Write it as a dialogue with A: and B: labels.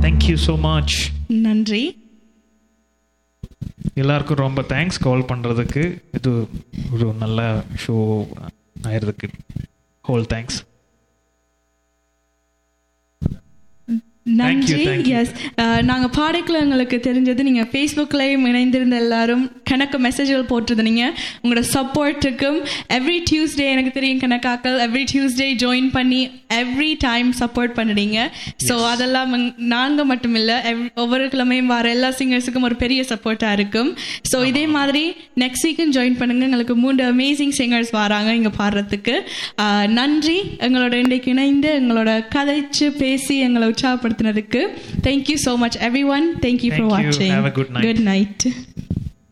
A: Thank you so much
B: நன்றி
A: எல்லாருக்கும் ரொம்ப தேங்க்ஸ் கால் பண்ணுறதுக்கு இது ஒரு நல்ல ஷோ ஆயிருக்கு ஹோல் தேங்க்ஸ்
B: நன்றி
A: thank you.
B: எஸ் நாங்கள் பாடைக்குள்ள எங்களுக்கு தெரிஞ்சது நீங்கள் ஃபேஸ்புக்லேயும் இணைந்திருந்த எல்லாரும் கணக்கு மெசேஜ்கள் போட்டிருந்தீங்க உங்களோட சப்போர்ட்டுக்கும் எவ்ரி டியூஸ்டே எனக்கு தெரியும் கணக்காக்கள் எவ்ரி டியூஸ்டே ஜாயின் பண்ணி எவ்ரி டைம் சப்போர்ட் பண்ணுறீங்க ஸோ அதெல்லாம் நாங்கள் மட்டும் இல்லை ஒவ்வொரு கிழமையும் வர எல்லா சிங்கர்ஸுக்கும் ஒரு பெரிய சப்போர்ட்டாக இருக்கும் ஸோ இதே மாதிரி நெக்ஸ்ட் வீக்கும் ஜாயின் பண்ணுங்க எங்களுக்கு மூன்று அமேசிங் சிங்கர்ஸ் வராங்க இங்கே பாடுறதுக்கு ஆஹ் நன்றி எங்களோட இன்றைக்கு இணைந்து எங்களோட கதைச்சு பேசி எங்களை உற்சாகப்படுத்தினதுக்கு thank you so much every one thank you for
A: Thank you.
B: வாட்சிங்
A: Have a good night.
B: Good night